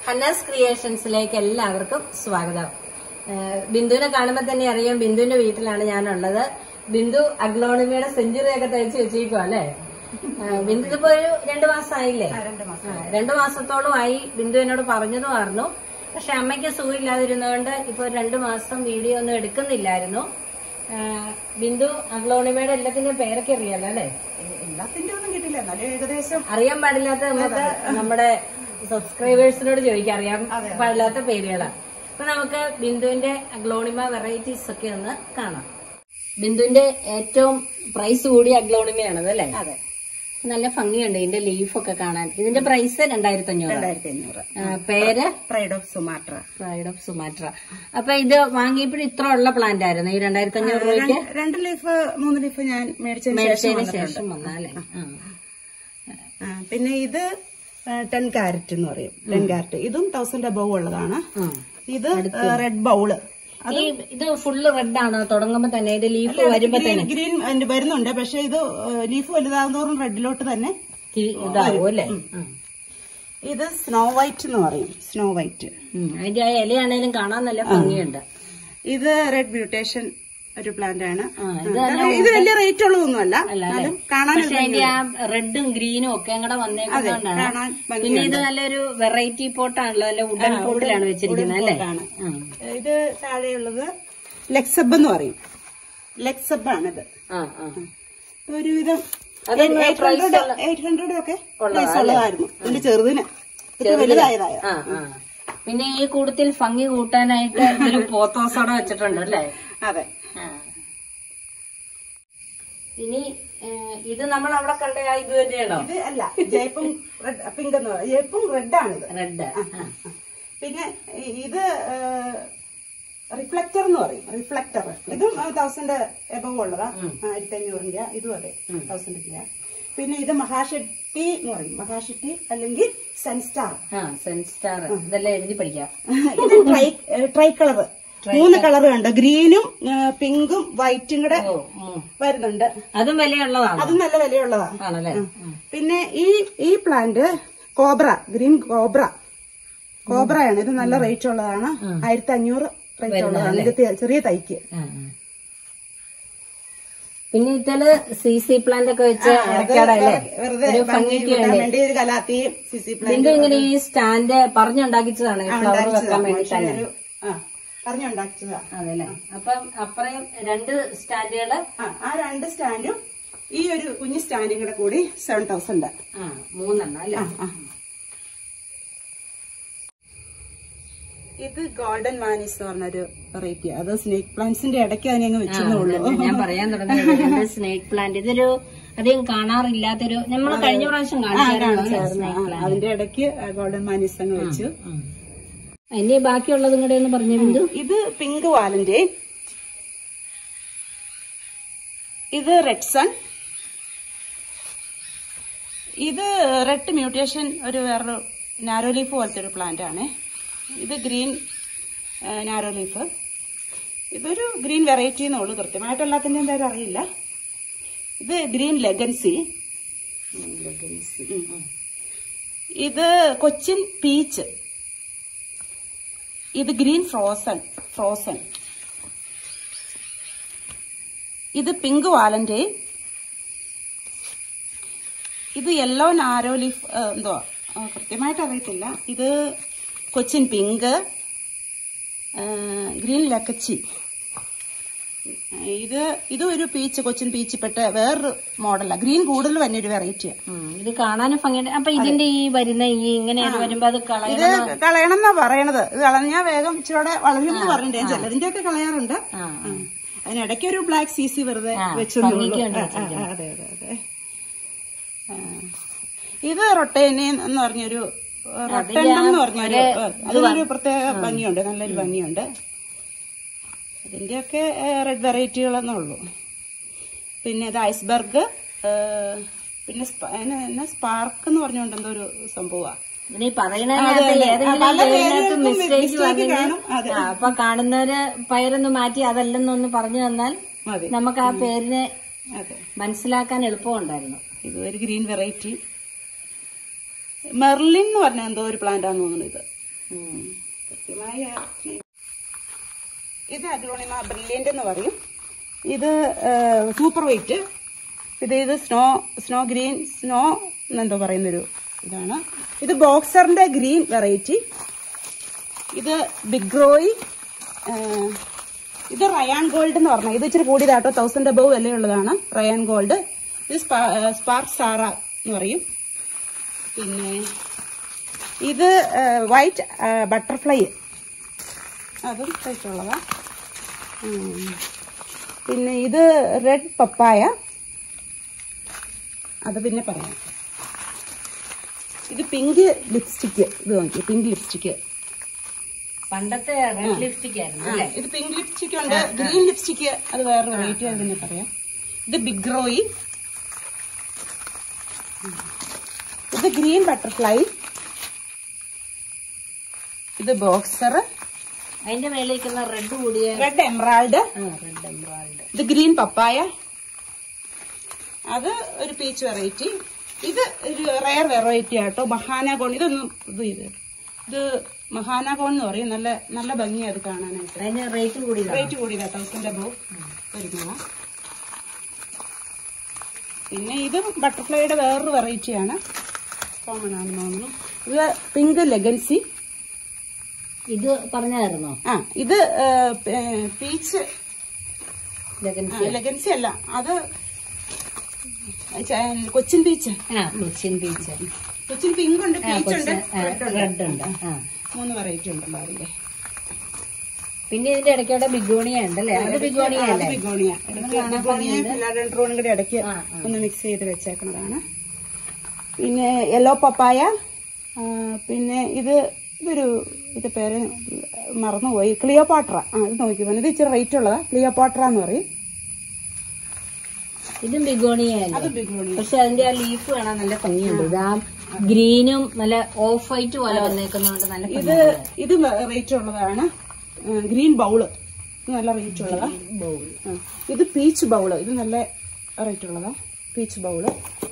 ഹന്നാസ് ക്രിയേഷൻസിലേക്ക് എല്ലാവർക്കും സ്വാഗതം ഏഹ് ബിന്ദുവിനെ കാണുമ്പോൾ തന്നെ അറിയാം ബിന്ദുവിന്റെ വീട്ടിലാണ് ഞാനുള്ളത് ബിന്ദു അഗ്ലോണിമയുടെ സെഞ്ചുറി ഒക്കെ തയ്ച്ചു വെച്ചിരിക്കുവാ അല്ലേ ഏഹ് ബിന്ദു ഇപ്പൊ ഒരു രണ്ടു മാസമായില്ലേ ആ, രണ്ടു മാസത്തോളമായി ബിന്ദു എന്നോട് പറഞ്ഞതുമായിരുന്നു പക്ഷെ അമ്മയ്ക്ക് സുഖമില്ലാതിരുന്നതുകൊണ്ട് ഇപ്പൊ ഒരു രണ്ടു മാസം വീഡിയോ ഒന്നും എടുക്കുന്നില്ലായിരുന്നു ഏഹ് ബിന്ദു അഗ്ലോണിമയുടെ എല്ലാത്തിന്റെയും പേരൊക്കെ അറിയാലോ അല്ലേ എല്ലാത്തിന്റെ ഒന്നും കിട്ടില്ല എന്നാലും ഏകദേശം അറിയാൻ പാടില്ലാത്ത നമുക്ക് നമ്മുടെ സബ്സ്ക്രൈബേഴ്സിനോട് ചോദിക്കാം അറിയാൻ പാടില്ലാത്ത പേരുകളാണ് അപ്പൊ നമുക്ക് ബിന്ദുവിന്റെ അഗ്ലോണിമ വെറൈറ്റീസ് ഒക്കെ ഒന്ന് കാണാം ബിന്ദുവിന്റെ ഏറ്റവും പ്രൈസ് കൂടിയ അഗ്ലോണിമയാണത് അല്ലേ അതെ നല്ല ഭംഗിയുണ്ട് ഇതിന്റെ ലീഫൊക്കെ കാണാൻ ഇതിന്റെ പ്രൈസ് രണ്ടായിരത്തി അഞ്ഞൂറ് രണ്ടായിരത്തി അഞ്ഞൂറ് പേര് pride of Sumatra pride of Sumatra അപ്പൊ ഇത് വാങ്ങിയപ്പോഴും ഇത്ര ഉള്ള പ്ലാന്റ് ആയിരുന്നു ഈ രണ്ടായിരത്തി അഞ്ഞൂറ് രൂപയ്ക്ക് രണ്ട് ലീഫ് മൂന്ന് ലീഫ് ഞാൻ മേടിച്ചതിന് ശേഷം മേടിച്ചതിന് വന്നിട്ടുണ്ട്. ശേഷം വന്നാലേ ആ, പിന്നെ ഇത് ടെൻ കാരറ്റ് എന്ന് പറയും ടെൻ കാരറ്റ് ഇതും തൗസൻഡ് അബവ് ഉള്ളതാണ് ഇത് റെഡ് ബൗള് ഈ ഇത് ഫുള്ള് റെഡ് ആണോ തുടങ്ങുമ്പോ തന്നെ ഇതിന്റെ ലീഫ് വരുമ്പോ തന്നെ ഗ്രീൻ വരുന്നുണ്ട് പക്ഷെ ഇത് ലീഫ് വലുതാകുന്നതോറും റെഡിലോട്ട് തന്നെ തി- ഇതാവും അല്ലേ ഉം. ഇത് സ്നോ വൈറ്റ് എന്ന് പറയും സ്നോ വൈറ്റ് ഉം. അതിന്റെ ആ ഇലയാണേലും കാണാൻ നല്ല ഭംഗിയുണ്ട് ഇത് റെഡ് മ്യൂട്ടേഷൻ ഒരു പ്ലാന്റ് ആണ് ആ, ഇത് അത് ഇത് വലിയ റേറ്റ് ഉള്ളതൊന്നുമല്ല അല്ല അല്ലേ എന്നാലും കാണാൻ പക്ഷെ അതിന്റെ ആ റെഡും ഗ്രീനും ഒക്കെ കൂടെ വന്നേക്കുന്നതുകൊണ്ടാണ് കാണാൻ പിന്നെ ഇത് നല്ലൊരു വെറൈറ്റി പോട്ടാണല്ലോ അല്ല ഉഡൻ പോട്ടിലാണ് വെച്ചിരിക്കുന്നത് അല്ലേ ആണ് ഉം. ഇത് താഴെയുള്ളത് ലെക്സബ് എന്ന് പറയും ലെക്സബ് ആണിത് ആ ആ ഒരുവിധം അതൊന്ന് എയ്റ്റ് ഹൺഡ്രഡ് എയ്റ്റ് ഹൺഡ്രഡ് ഒക്കെ പ്രൈസ് ഉള്ളതായിരുന്നു ഇതിന്റെ ചെറുതിന് ഇത് വലുതായതായ ആ ആ പിന്നെ ഈ കൂട്ടത്തിൽ ഭംഗി കൂട്ടാനായിട്ട് ഒരു പോത്തോസോടെ വെച്ചിട്ടുണ്ട് അല്ലേ അതെ ആ. ഇനി ഏ, ഇത് നമ്മൾ അവിടെ കണ്ട ആ ഇത് തന്നെയാണോ ഇത് അല്ല ജയപ്പും റെഡ് പിങ്ക് എന്ന് പറയും ജയപ്പും റെഡ് ആണിത് റെഡ് പിന്നെ ഇ- ഇത് റിഫ്ലക്ടർ എന്ന് പറയും റിഫ്ലക്ടർ ഇതും തൗസൻഡ് എബവ് ഉള്ളതാ ആയിരത്തി അഞ്ഞൂറിന്റെ ഇതും അതെ തൗസൻഡ് രൂപ പിന്നെ ഇത് മഹാഷെട്ടി എന്ന് പറയും മഹാഷെട്ടി അല്ലെങ്കിൽ സൺസ്റ്റാർ ആ സെൻസ്റ്റാർ ഇതെല്ലാം എഴുതി പഠിക്കാം ഇത് ട്രൈ ട്രൈ കളർ മൂന്ന് കളർ ഉണ്ട് ഗ്രീനും പിങ്കും വൈറ്റും കൂടെ ഓ ഉം. വരുന്നുണ്ട് അതും വിലയുള്ളതാണ് അതും നല്ല വിലയുള്ളതാ ആണല്ലേ പിന്നെ ഈ ഈ പ്ലാന്റ് കോബ്ര ഗ്രീൻ കോബ്ര കോബ്രയാണ് ഇത് നല്ല റേറ്റ് ഉള്ളതാണ് ആയിരത്തി അഞ്ഞൂറ് റേറ്റ് ഉള്ളതാണ് ഇത് തെ- ചെറിയ തൈക്ക് ആ, ആ. പിന്നെ ഇതില് സി സി പ്ലാന്റ് ഒക്കെ വെച്ച് അടയ്ക്കാടല്ലേ വെറുതെ ഒരു ഭംഗി ഭംഗിക്ക് കൂട്ടാൻ വേണ്ടി വേണ്ടി ഒരു കലാത്തിയും സിസി ഇതിന്റെ ഇങ്ങനെ ഈ സ്റ്റാൻഡ് പറഞ്ഞുണ്ടാക്കിച്ചതാണ് ഈ ഫ്ലവർ വെക്കാൻ വേണ്ടി തന്നെ ഒരു ആ പറഞ്ഞുണ്ടാക്കിച്ചതാ അതല്ലേ അപ്പം അപ്പറയും രണ്ട് സ്റ്റാൻഡുകള് ആ ആ രണ്ട് സ്റ്റാൻഡും ഈ ഒരു കുഞ്ഞു സ്റ്റാൻഡും കൂടെ കൂടി സെവൻ തൗസൻഡ് ആ മൂന്നെണ്ണം അല്ലേ ഇത് ഗോൾഡൻ മാനീസ് എന്ന് പറഞ്ഞൊരു വെറൈറ്റി അത് സ്നേക്ക് പ്ലാന്റ്സിന്റെ ഇടയ്ക്ക് അതിനെ അങ്ങ് വെച്ചെന്നേ ഉള്ളൂ ഞാൻ പറയാൻ തുടങ്ങിയത് രണ്ട് സ്നേക്ക് പ്ലാന്റ് ഇതൊരു അധികം കാണാറില്ലാത്തൊരു നമ്മൾ കഴിഞ്ഞ പ്രാവശ്യം കാണിച്ചായിരുന്നു സ്നേക്ക് പ്ലാന്റ് അതിന്റെ ഇടയ്ക്ക് ഗോൾഡൻ മാനീസ് അങ്ങ് വെച്ചു ഇനി ബാക്കിയുള്ളതും കൂടെ ഒന്ന് പറഞ്ഞു ബിന്ദു ഇത് പിങ്ക് വാലന്റെ ഇത് റെഡ് സൺ ഇത് റെഡ് മ്യൂട്ടേഷൻ ഒരു വേറൊരു നാരോ ലീഫ് പോലത്തെ ഒരു പ്ലാന്റ് ആണ് ഇത് ഗ്രീൻ നാരോ ലീഫ് ഇതൊരു ഗ്രീൻ വെറൈറ്റി എന്നുള്ളൂ കൃത്യമായിട്ട് എല്ലാത്തിൻ്റെ എന്തായാലും അറിയില്ല ഇത് ഗ്രീൻ ലെഗൻസി ഇത് കൊച്ചിൻ പീച്ച് ഇത് ഗ്രീൻ ഫ്രോസൺ ഫ്രോസൺ ഇത് പിങ്ക് വാലന്റെ ഇത് യെല്ലോ നാരോ ലീഫ് എന്തോ ആ, കൃത്യമായിട്ട് അറിയത്തില്ല ഇത് കൊച്ചിൻ പിങ്ക് ആ, ഗ്രീൻ ലക്കച്ചി ഇത് ഇത് ഒരു പീച്ച് കൊച്ചിൻ പീച്ച് പെട്ട വേറൊരു മോഡലാണ് ഗ്രീൻ കൂടുതൽ തന്നെ ഒരു വെറൈറ്റിയാണ് ഉം, ഇത് കാണാനും ഭംഗിയുണ്ട് അപ്പൊ ഇതിന്റെ ഈ വരുന്ന ഈ ഇങ്ങനെ ഒരു വരുമ്പോ അത് ഇത് കളയണം കളയണം എന്നാ പറയണത് ഇത് കളഞ്ഞാൽ വേഗം ഇച്ചിരി വളരുമെന്ന് പറഞ്ഞിട്ടുണ്ട് ചിലതിന്റെ ഒക്കെ കളയാറുണ്ട് ആ, ഉം. അതിനിടയ്ക്ക് ഒരു ബ്ലാക്ക് സി സി വെറുതെ ആ, വെച്ചു ഭംഗിക്ക് വേണ്ടി അതെ അതെ അതെ ആ. ഇത് റൊട്ടേനി എന്ന് പറഞ്ഞൊരു റൊട്ടൻഡം എന്ന് പറഞ്ഞൊരു അതിനൊരു പ്രത്യേക ഭംഗിയുണ്ട് നല്ലൊരു ഭംഗിയുണ്ട് ഇതിന്റെയൊക്കെ റെഡ് വെറൈറ്റികളെന്നേ ഉള്ളൂ പിന്നെ ഇത് ഐസ്ബർഗ് പിന്നെ സ്പ- അതിന് എന്നാ സ്പാർക്ക് എന്ന് പറഞ്ഞുകൊണ്ട് എന്തോ ഒരു സംഭവമാണ് ഇനി പറയുന്നതിനകത്ത് ഏതെങ്കിലും പല പേരിനകത്ത് പേരുകൾക്കും മിസ്റ്റേക്ക് mistake വന്നെങ്കിൽ കാണും. അതെ. ആ, അപ്പൊ കാണുന്നവര് പേരൊന്ന് മാറ്റി അതല്ലെന്നൊന്ന് പറഞ്ഞു തന്നാൽ മതി നമുക്ക് ആ പേരിനെ അതെ മനസ്സിലാക്കാൻ എളുപ്പമുണ്ടായിരുന്നു ഇത് ഒരു ഗ്രീൻ വെറൈറ്റി മെർലിൻ എന്ന് പറഞ്ഞ എന്തോ ഒരു പ്ലാന്റ് ആണെന്ന് തോന്നുന്നു ഇത് കൃത്യമായ ഇത് അഗ്ലോണിമ ബ്രില്യൻ്റ് എന്ന് പറയും ഇത് സൂപ്പർ വൈറ്റ് ഇത് ഇത് സ്നോ സ്നോ ഗ്രീൻ സ്നോ എന്നെന്തോ പറയുന്നൊരു ഇതാണ് ഇത് ബോക്സറിന്റെ ഗ്രീൻ വെറൈറ്റി ഇത് ബിഗ്രോയി ഇത് റയാൻ ഗോൾഡ് എന്ന് പറഞ്ഞാൽ ഇത് ഇച്ചിരി കൂടിയതാട്ടോ തൗസൻഡ് അബവ് വിലയുള്ളതാണ് റയാൻ ഗോൾഡ് ഇത് സ്പാർക്ക് സാറ എന്ന് പറയും പിന്നെ ഇത് വൈറ്റ് ബട്ടർഫ്ലൈ അതും കഴിച്ചുള്ളതാ പിന്നെ ഇത് റെഡ് പപ്പായ അത് പിന്നെ പറയാം ഇത് പിങ്ക് ലിപ്സ്റ്റിക്ക് ഇത് നോക്കി പിങ്ക് ലിപ്സ്റ്റിക്ക് പണ്ടത്തെ റെഡ് ലിപ്സ്റ്റിക് ആയിരുന്നു അല്ലേ ഇത് പിങ്ക് ലിപ്സ്റ്റിക് ഉണ്ട് ഗ്രീൻ ലിപ്സ്റ്റിക്ക് അത് വേറെ വെറൈറ്റി അത് പിന്നെ പറയാം ഇത് ബിഗ് റോയി ഇത് ഗ്രീൻ ബട്ടർഫ്ലൈ ഇത് ബോക്സർ അതിന്റെ മേലേക്കുന്ന റെഡ് കൂടിയ റെഡ് എംറാൾഡ് റെഡ് എംബ്രോയിഡ് ഇത് ഗ്രീൻ പപ്പായ അത് ഒരു പീച്ച് വെറൈറ്റി ഇത് ഒരു റയർ വെറൈറ്റി ആട്ടോ മഹാനാഗോൺ ഇതൊന്നും ഇത് ഇത് ഇത് മഹാനാഗോൺ എന്ന് പറയും നല്ല നല്ല ഭംഗിയാണ് അത് കാണാനായിട്ട് അതിന് റേറ്റ് കൂടിയതാണ് റേറ്റ് കൂടിയതാ തൗസൻഡ് അബവ് വരുന്നതാ പിന്നെ ഇത് ബട്ടർഫ്ലൈയുടെ വേറൊരു വെറൈറ്റിയാണ് കോമൺ ആണെന്ന് തോന്നുന്നു ഇത് പിങ്ക് ലെഗൻസി ഇത് പറഞ്ഞായിരുന്നോ ആ ഇത് പീച്ച് ലെഗൻസി ലെഗൻസി അല്ല അത് ച- കൊച്ചിൻ പീച്ച് ആ കൊച്ചിൻ പീച്ച് കൊച്ചിൻ പിങ്ക് ഉണ്ട് പീച്ച് ഉണ്ട് റെഡ് ഉണ്ട് ആ മൂന്ന് വെറൈറ്റി ഉണ്ടല്ലോ അതിന്റെ പിന്നെ ഇതിന്റെ ഇടയ്ക്കോടെ ബിഗോണിയ ഉണ്ടല്ലേ അത് ബിഗോണിയ അല്ലേ ബിഗോണിയ ബിഗോണിയ ഫിലാഡൻഡ്രോണും കൂടി ഇടയ്ക്ക് ഒന്ന് മിക്സ് ചെയ്ത് വെച്ചേക്കുന്നതാണ് പിന്നെ യെല്ലോ പപ്പായ ആ, പിന്നെ ഇത് ഇതൊരു ഇത് പേര് മറന്നുപോയി ക്ലിയോപാട്ര ആ ഇത് നോക്കി ഇത് ഇച്ചിരി റേറ്റ് ഉള്ളതാ ക്ലിയോപാട്ര എന്ന് പറയും ഇതും ബിഗോണിയ അല്ലേ അത് ബിഗോണിയ പക്ഷെ അതിന്റെ ആ ലീഫ് കാണാൻ നല്ല ഭംഗിയുണ്ട് ഇത് ആ ഗ്രീനും നല്ല ഓഫ് വൈറ്റ് പോലെ വന്നേക്കുന്നതുകൊണ്ട് നല്ല ഇത് ഇത് റേറ്റ് ഉള്ളതാണ് ഗ്രീൻ ബൗള് ഇത് നല്ല റേറ്റ് ഉള്ളതാ ബൗൾ ആ. ഇത് പീച്ച് ബൗള് ഇത് നല്ല റേറ്റ് ഉള്ളതാ പീച്ച് ബൗള്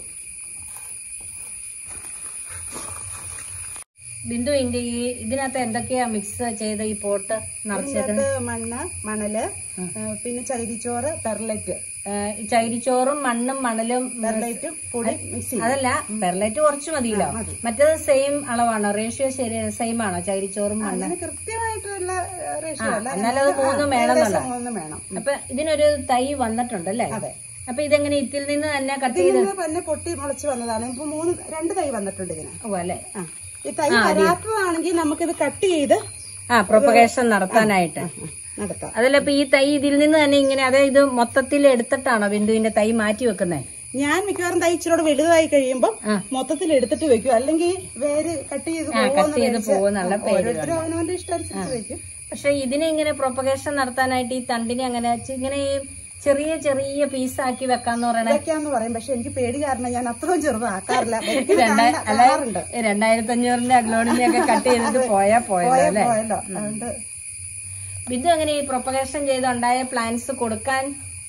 ബിന്ദു ഇതിന്റെ ഈ ഇതിനകത്ത് എന്തൊക്കെയാ മിക്സ് ചെയ്ത ഈ പോട്ട് നിറച്ചേക്കുന്നത് ഇതിനകത്ത് മണ്ണ് മണല് ആ, പിന്നെ ചകിരിച്ചോറ് പെർലറ്റ് ഈ ചകിരിച്ചോറും മണ്ണും മണലും പെർലറ്റ് പൊടി മിക്സ് ചെയ്യും അതല്ല പെർലൈറ്റ് കുറച്ച് മതിയല്ലോ മറ്റേത് സെയിം അളവാണോ റേഷ്യോ ശരി സെയിം ആണോ ചകിരിച്ചോറും മണ്ണ് അങ്ങനെ കൃത്യമായിട്ടുള്ള റേഷ്യോ അല്ല എന്നാലും അത് മൂന്നും വേണമെന്നുള്ള ഏകദേശം മൂന്ന് വേണം അപ്പൊ ഇതിനൊരു തൈ വന്നിട്ടുണ്ടല്ലേ അപ്പൊ ഇതെങ്ങനെ ഇതിൽ നിന്ന് തന്നെ കട്ട് ചെയ്ത് ഇതിന് പിന്നെ പൊട്ടി മുളച്ച് വന്നതാണ് ഇപ്പൊ മൂന്ന് രണ്ട് തൈ വന്നിട്ടുണ്ട് ഇതിന് ഓ അല്ലേ ആ ഈ തൈ വരാത്തതാണെങ്കിൽ നമുക്കിത് കട്ട് ചെയ്ത് ആ പ്രൊപ്പഗേഷൻ നടത്താനായിട്ട് നടത്താം അതല്ല ഇപ്പൊ ഈ തൈ ഇതിൽ നിന്ന് തന്നെ ഇങ്ങനെ അതായത് ഇത് മൊത്തത്തിൽ എടുത്തിട്ടാണോ ബിന്ദുവിന്റെ തൈ മാറ്റി വെക്കുന്നത് ഞാൻ മിക്കവാറും തൈ ഇച്ചിരി വലുതായി കഴിയുമ്പോൾ ആ. മൊത്തത്തിൽ എടുത്തിട്ട് വെക്കും അല്ലെങ്കിൽ വേര് കട്ട് ചെയ്ത് കട്ട് ചെയ്ത് പോകുന്നുള്ള പേര് ഓരോരുത്തരും അവനവന്റെ ഇഷ്ടമനുസരിച്ച് വെക്കും പക്ഷെ ഇതിനെ ഇങ്ങനെ പ്രൊപ്പഗേഷൻ നടത്താനായിട്ട് ഈ തണ്ടിനെ അങ്ങനെ ചെ- ഇങ്ങനെ ഈ ചെറിയ ചെറിയ പീസാക്കി വെക്കാന്ന് പറയണേ ഇതൊക്കെയാന്ന് പറയും പക്ഷെ എനിക്ക് പേടി കാരണം ഞാൻ അത്രയും ചെറുതാക്കാറില്ല രണ്ടാ- അല്ല രണ്ടായിരത്തി അഞ്ഞൂറിന്റെ അഗ്ലോണിനെ ഒക്കെ കട്ട് ചെയ്തിട്ട് പോയാ പോയല്ലോ അല്ലെ പോയല്ലോ അതുകൊണ്ട് ബിന്ദു അങ്ങനെ ഈ പ്രൊപ്പഗേഷൻ ചെയ്തുണ്ടായ പ്ലാന്റ്സ് കൊടുക്കാൻ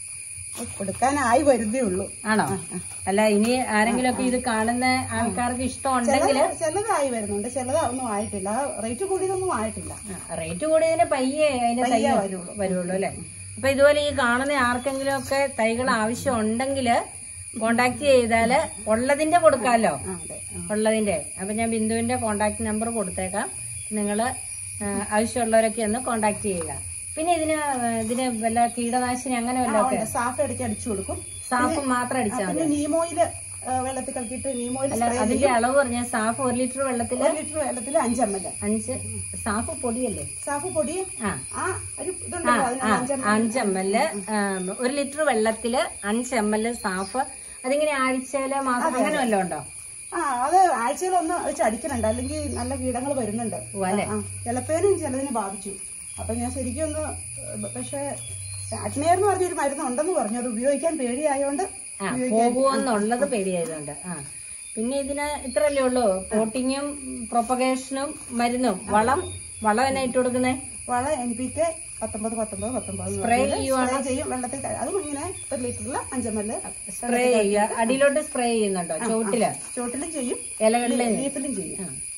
കൊടുക്കാനായി വരുന്നേ ഉള്ളൂ ആണോ അല്ല ഇനി ആരെങ്കിലും ഒക്കെ ഇത് കാണുന്ന ആൾക്കാർക്ക് ഇഷ്ടമുണ്ടെങ്കിൽ ചിലതായി വരുന്നുണ്ട് ചിലതൊന്നും ആയിട്ടില്ല റേറ്റ് കൂടിയതൊന്നും ആയിട്ടില്ല റേറ്റ് കൂടിയതിന് പയ്യെ അതിന്റെ തൈ വരുള്ളൂ അല്ലെ അപ്പൊ ഇതുപോലെ ഈ കാണുന്ന ആർക്കെങ്കിലും ഒക്കെ തൈകൾ ആവശ്യം ഉണ്ടെങ്കിൽ കോണ്ടാക്ട് ചെയ്താല് ഉള്ളതിന്റെ കൊടുക്കാമല്ലോ ആ, അതെ ആ. ഉള്ളതിന്റെ അപ്പൊ ഞാൻ ബിന്ദുവിന്റെ കോണ്ടാക്ട് നമ്പർ കൊടുത്തേക്കാം നിങ്ങള് ആ, ആവശ്യമുള്ളവരൊക്കെ ഒന്ന് കോണ്ടാക്ട് ചെയ്യുക പിന്നെ ഇതിന് ആ, ഇതിന് വല്ല കീടനാശിനി അങ്ങനെ വല്ല ഒക്കെ ഉണ്ട്. സാഫ് ഇടയ്ക്ക് അടിച്ചു കൊടുക്കും സാഫ് മാത്രം അടിച്ചാൽ മതി പിന്നെ നീമോയില് ആ, വെള്ളത്തിൽ കലക്കിയിട്ട് നീമോയിൽ അല്ല അതിന്റെ അളവ് പറഞ്ഞ സാഫ് ഒരു ലിറ്റർ വെള്ളത്തില് ഒരു ലിറ്റർ വെള്ളത്തിൽ അഞ്ച് എം എൽ അഞ്ച് സാഫ് പൊടിയല്ലേ സാഫ് പൊടി ആ ആ ഒരു ഇതുണ്ടല്ലോ അതിന് ആ, അഞ്ച് അഞ്ച് എം എൽ ഒരു ലിറ്റർ വെള്ളത്തില് അഞ്ച് എം എൽ സാഫ് അതിങ്ങനെ ആഴ്ചയില് മാസം അങ്ങനെ വല്ലതും ഉണ്ടോ ആ അത് ആഴ്ചയിൽ ഒന്ന് വെച്ച് അടിക്കണുണ്ട് അല്ലെങ്കിൽ നല്ല കീടങ്ങൾ വരുന്നുണ്ട് ഓ, അല്ലേ ആ ചിലപ്പേനും ചിലതിന് ബാധിച്ചു അപ്പൊ ഞാൻ ശരിക്കും ഒന്ന് പക്ഷെ അഗ്നേർ എന്ന് പറഞ്ഞൊരു മരുന്ന് ഉണ്ടെന്ന് പറഞ്ഞു അത് ഉപയോഗിക്കാൻ പേടിയായോണ്ട് ആ പോകുമെന്നുള്ളത് പേടിയായതുകൊണ്ട് ആ പിന്നെ ഇതിന് ഇത്രല്ലേ ഉള്ളൂ പോട്ടിങ്ങും പ്രൊപ്പഗേഷനും മരുന്നും വളം വളം എന്നാ ഇട്ട് കൊടുക്കുന്നേ വള എൻ പി കെ പത്തൊമ്പത് പത്തൊമ്പത് പത്തൊമ്പത് എന്ന് സ്പ്രേ പറഞ്ഞാല് ചെയ്യുവാണ് സ്പ്രേ ചെയ്യും വെള്ളത്തിൽ ക- അതും ഇങ്ങനെ ഒരു ലിറ്ററിൽ അഞ്ചെമ്മല് സ്പ്രേ ചെയ്യുക അടിയിലോട്ട് സ്പ്രേ ചെയ്യുന്നുണ്ടോ ചോട്ടില് ചോട്ടിലും ചെയ്യും ഇലകളില് ലീഫിലും ചെയ്യും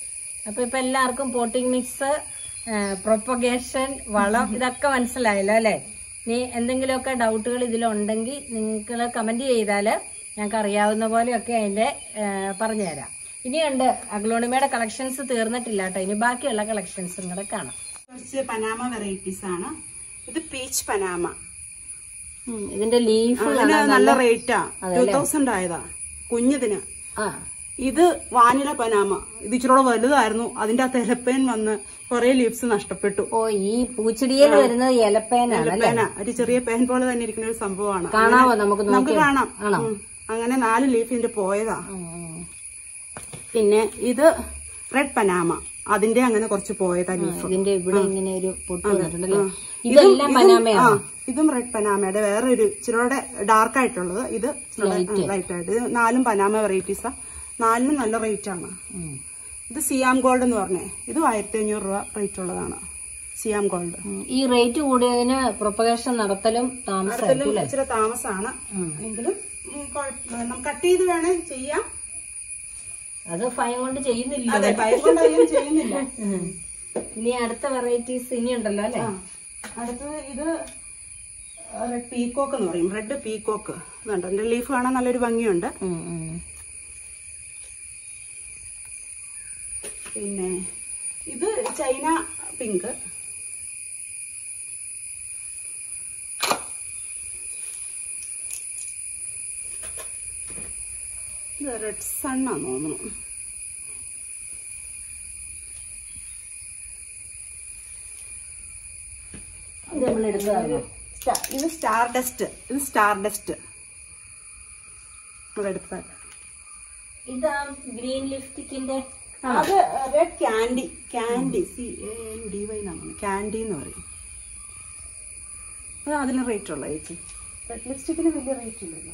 അപ്പൊ ഇപ്പൊ എല്ലാവർക്കും പോട്ടിംഗ് മിക്സ് പ്രൊപ്പഗേഷൻ വളം ഇതൊക്കെ മനസ്സിലായല്ലോ അല്ലെ ഇനി എന്തെങ്കിലുമൊക്കെ ഡൗട്ടുകൾ ഇതിലുണ്ടെങ്കിൽ നിങ്ങൾ കമന്റ് ചെയ്താൽ ഞങ്ങൾക്ക് അറിയാവുന്ന പോലെയൊക്കെ അതിന്റെ പറഞ്ഞുതരാം ഇനിയുണ്ട് അഗ്ലോണിമയുടെ കളക്ഷൻസ് തീർന്നിട്ടില്ല കേട്ടോ ഇനി ബാക്കിയുള്ള കളക്ഷൻസും കൂടെ കാണാം കുറച്ച് പനാമ വെറൈറ്റീസ് ആണ് ഇത് പീച്ച് പനാമ ഉം, ഇതിന്റെ ലീഫ് അതിന് നല്ല റേറ്റാ ടൂ തൗസൻഡ് ആയതാ കുഞ്ഞതിന് ആ ഇത് വാനില പനാമ ഇത് ഇച്ചിരി വലുതായിരുന്നു അതിന്റെ ആ തെലപ്പേൻ വന്ന് കുറെ ലീവ്സ് നഷ്ടപ്പെട്ടു ഓ ഈ പൂച്ചെടിയിൽ വരുന്നത് ഇലപ്പേനാണ് അല്ലേ പേന ഒരു ചെറിയ പേൻ പോലെ തന്നെ ഇരിക്കുന്ന ഒരു സംഭവമാണ് കാണാവോ നമുക്ക് നമുക്ക് നോക്കി കാണാം ആണോ? ഉം. അങ്ങനെ നാല് ലീഫിന്റെ പോയതാ ഉം. പിന്നെ ഇത് റെഡ് പനാമ അതിന്റെ അങ്ങനെ കുറച്ച് പോയതാ ലീഫ് ഇതിന്റെ ഇവിടെ ഇങ്ങനെ ഒരു പൊട്ട് വന്നിട്ടുണ്ടല്ലേ ഇതെല്ലാം പനാമയാണ് ഇതും റെഡ് പനാമയുടെ വേറെ ഒരു ഇച്ചിരിയുടെ ഡാർക്ക് ആയിട്ടുള്ളത് ഇത് ലൈറ്റ് ആയിട്ട് ഇത് നാലും പനാമ വെറൈറ്റീസാ നാലിനും നല്ല റേറ്റ് ആണ് ഉം. ഇത് സിയാം ഗോൾഡ് എന്ന് പറഞ്ഞേ ഇതും ആയിരത്തി അഞ്ഞൂറ് രൂപ റേറ്റ് ഉള്ളതാണ് സിയാം ഗോൾഡ് ഉം. ഈ റേറ്റ് കൂടിയതിന് പ്രൊപ്പഗേഷൻ നടത്തലും താമസമായിരിക്കും അല്ലേ ഇച്ചിരി താമസമാണ് എങ്കിലും ഉം, കുഴപ്പ- നമുക്ക് കട്ട് ചെയ്ത് വേണേ ചെയ്യാം അത് ഫൈൻ കൊണ്ട് ചെയ്യുന്നില്ല അതെ പൈപ്പ് കൊണ്ട് അധികം ചെയ്യുന്നില്ല ഉം. ഇനി അടുത്ത വെറൈറ്റീസ് ഇനി ഉണ്ടല്ലോ അല്ലെ ആ. അടുത്തത് ഇത് റെഡ് പീക്കോക്ക് എന്ന് പറയും റെഡ് പീക്കോക്ക് ഇതുണ്ട് എന്റെ ലീഫ് കാണാൻ നല്ലൊരു ഭംഗിയുണ്ട് പിന്നെ ഇത് ചൈന പിങ്ക് ഇത് റെഡ് സണ്ണാന്ന് തോന്നുന്നു ഇത് നമ്മൾ എടുത്തതാണോ സ്റ്റാ- ഇത് സ്റ്റാർ ഡസ്റ്റ് ഇത് സ്റ്റാർ ഡസ്റ്റ് ഇവിടെ എടുത്ത ഇതാ ഗ്രീൻ ലിഫ്റ്റിക്കിന്റെ അത് red candy candy C N D Y എന്നാണ് ക്യാൻഡി എന്ന് പറയും അത് അതിന് റേറ്റ് ഉള്ള ചേച്ചി റെഡ് ലിപ്സ്റ്റിക്കിന് വലിയ റേറ്റ് ഇല്ലല്ലോ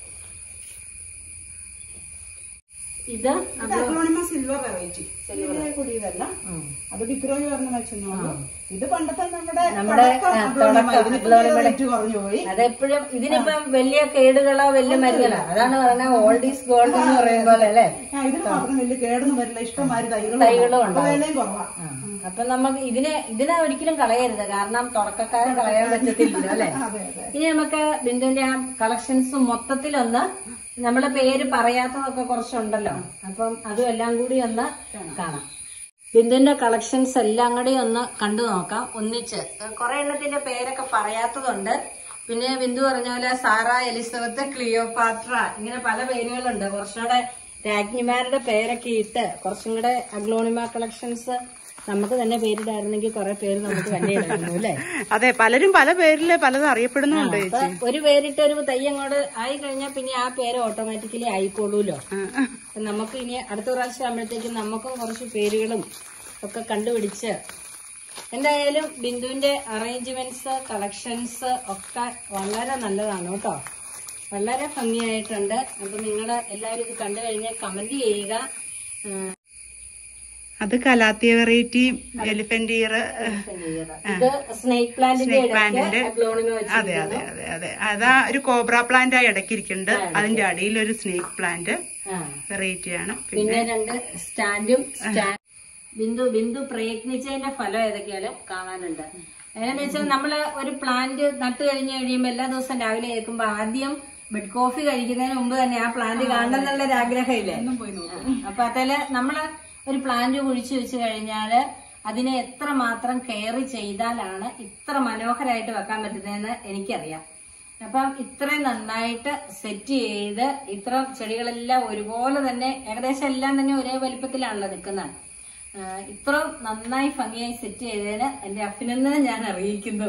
ഇത് സിൽവർ വെറൈറ്റി സിൽവർ കൂടിയതല്ല അത് വിക്രോയി പറഞ്ഞ വെച്ചെന്നുള്ളൂ ഇത് പണ്ടത്തെ നമ്മുടെ നമ്മുടെ, തുടക്കം ആ, അഗ്ലോണിമ. തുടക്കം ഇതിനിപ്പോ അഗ്ലോണിമയുടെ. റേറ്റ് കുറഞ്ഞു പോയി അതെപ്പോഴും ഇതിനിപ്പം വലിയ കേടുകളോ വലിയ മരുന്നുകളോ അതാണ് പറയുന്നത് ഓൾഡ് ഈസ് ഗോൾഡ് എന്ന് പറയും പോലെ അല്ലേ ആ, ഇതിന് മാത്രം വലിയ കേടൊന്നും വരില്ല ഇഷ്ടംമാതിരി തൈകളും തൈകളും ഉണ്ടാവും. ഉണ്ടാവും. വിലയും കുറവാ ആ. അപ്പൊ നമുക്ക് ഇതിനെ ഇതിനെ ഒരിക്കലും കളയരുത് കാരണം തുടക്കക്കാരൻ കളയാൻ പറ്റത്തില്ല അല്ലെ അതെ അതെ ഇനി നമുക്ക് ബിന്ദുവിന്റെ ആ കളക്ഷൻസ് മൊത്തത്തിലൊന്ന് നമ്മളെ പേര് പറയാത്തതൊക്കെ കുറച്ചുണ്ടല്ലോ അപ്പം അതും എല്ലാം കൂടി ഒന്ന് കാണാം ബിന്ദുവിന്റെ കളക്ഷൻസ് എല്ലാം കൂടി ഒന്ന് കണ്ടു നോക്കാം ഒന്നിച്ച് കുറെ എണ്ണത്തിന്റെ പേരൊക്കെ പറയാത്തതുണ്ട് പിന്നെ ബിന്ദു പറഞ്ഞ പോലെ സാറ എലിസബത്ത് ക്ലിയോപാട്ര ഇങ്ങനെ പല പേരുകളുണ്ട് കുറച്ചുകൂടെ രാജ്ഞിമാരുടെ പേരൊക്കെ ഇട്ട് കുറച്ചും കൂടെ അഗ്ലോണിമ കളക്ഷൻസ് നമുക്ക് തന്നെ പേരിടായിരുന്നെങ്കിൽ കുറെ പേര് നമുക്ക് തന്നെ ഇടായിരുന്നു അല്ലേ അതെ പലരും പല പേരില് പലതും അറിയപ്പെടുന്നുണ്ട് അപ്പൊ ഒരു പേരിട്ട് ഒരു തൈ അങ്ങോട്ട് ആയി കഴിഞ്ഞാൽ പിന്നെ ആ പേര് ഓട്ടോമാറ്റിക്കലി ആയിക്കോളൂലോ അപ്പൊ നമുക്ക് ഇനി അടുത്ത പ്രാവശ്യം ആകുമ്പോഴത്തേക്കും നമുക്കും കുറച്ച് പേരുകളും ഒക്കെ കണ്ടുപിടിച്ച് എന്തായാലും ബിന്ദുവിന്റെ അറേഞ്ച്മെന്റ്സ് കളക്ഷൻസ് ഒക്കെ വളരെ നല്ലതാണ് കേട്ടോ വളരെ ഭംഗിയായിട്ടുണ്ട് അപ്പൊ നിങ്ങൾ എല്ലാവരും ഇത് കണ്ടു കഴിഞ്ഞാൽ കമന്റ് ചെയ്യുക ആ, അത് കലാത്തിയ വെറൈറ്റി എലിഫന്റ് ഇയർ ഇത് സ്നേക് പ്ലാന്റിന്റെ പ്ലാന്റിന്റെ ഇടയ്ക്ക് അഗ്ലോണിമ വെച്ച് അതെ അതെ അതെ അതെ അതാ ഒരു കോബ്ര പ്ലാന്റ് ആയി ഇടയ്ക്കിരിക്കുന്നുണ്ട് അതിന്റെ അടിയിൽ ഒരു സ്നേക്ക് പ്ലാന്റ് ആ വെറൈറ്റി ആണ് പിന്നെ രണ്ട് സ്റ്റാൻഡും സ്റ്റാൻഡ് ബിന്ദു ബിന്ദു പ്രയത്നിച്ചതിന്റെ ഫലം ഏതൊക്കെയാലും കാണാനുണ്ട് എന്നു വെച്ചാൽ നമ്മള് ഒരു പ്ലാന്റ് നട്ടു കഴിഞ്ഞ് കഴിയുമ്പോൾ എല്ലാ ദിവസവും രാവിലെ കേൾക്കുമ്പോ ആദ്യം ബെഡ് കോഫി കഴിക്കുന്നതിന് മുമ്പ് തന്നെ ആ പ്ലാന്റ് കാണണം എന്നുള്ളൊരു ആഗ്രഹമില്ലേ ആ, അപ്പൊ അതില് നമ്മള് ഒരു പ്ലാന്റ് കുഴിച്ചു വെച്ച് കഴിഞ്ഞാല് അതിനെ എത്ര മാത്രം കെയർ ചെയ്താലാണ് ഇത്ര മനോഹരമായിട്ട് വെക്കാൻ പറ്റുന്നതെന്ന് എനിക്കറിയാം അപ്പം ഇത്രയും നന്നായിട്ട് സെറ്റ് ചെയ്ത് ഇത്ര ചെടികളെല്ലാം ഒരുപോലെ തന്നെ ഏകദേശം എല്ലാം തന്നെ ഒരേ വലിപ്പത്തിലാണല്ലോ നിൽക്കുന്നത് ഇത്ര നന്നായി ഭംഗിയായി സെറ്റ് ചെയ്തതിന് എന്റെ അഭിനന്ദനം ഞാൻ അറിയിക്കുന്നു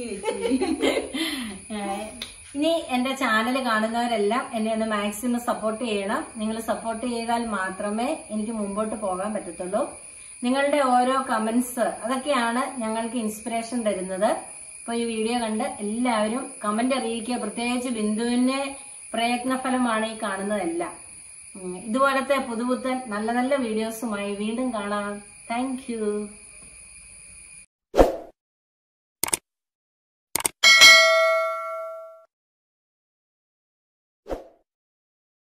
ആഹ് ഇനി എന്റെ ചാനൽ കാണുന്നവരെല്ലാം എന്നെ ഒന്ന് മാക്സിമം സപ്പോർട്ട് ചെയ്യണം നിങ്ങൾ സപ്പോർട്ട് ചെയ്താൽ മാത്രമേ എനിക്ക് മുമ്പോട്ട് പോകാൻ പറ്റത്തുള്ളൂ നിങ്ങളുടെ ഓരോ കമന്റ്സ് അതൊക്കെയാണ് ഞങ്ങൾക്ക് ഇൻസ്പിറേഷൻ തരുന്നത് അപ്പൊ ഈ വീഡിയോ കണ്ട് എല്ലാവരും കമന്റ് അറിയിക്കുക പ്രത്യേകിച്ച് ബിന്ദുവിന്റെ പ്രയത്നഫലമാണ് ഈ കാണുന്നതെല്ലാം ഉം, ഇതുപോലത്തെ പുതുപുത്തൻ നല്ല നല്ല വീഡിയോസുമായി വീണ്ടും കാണാം താങ്ക്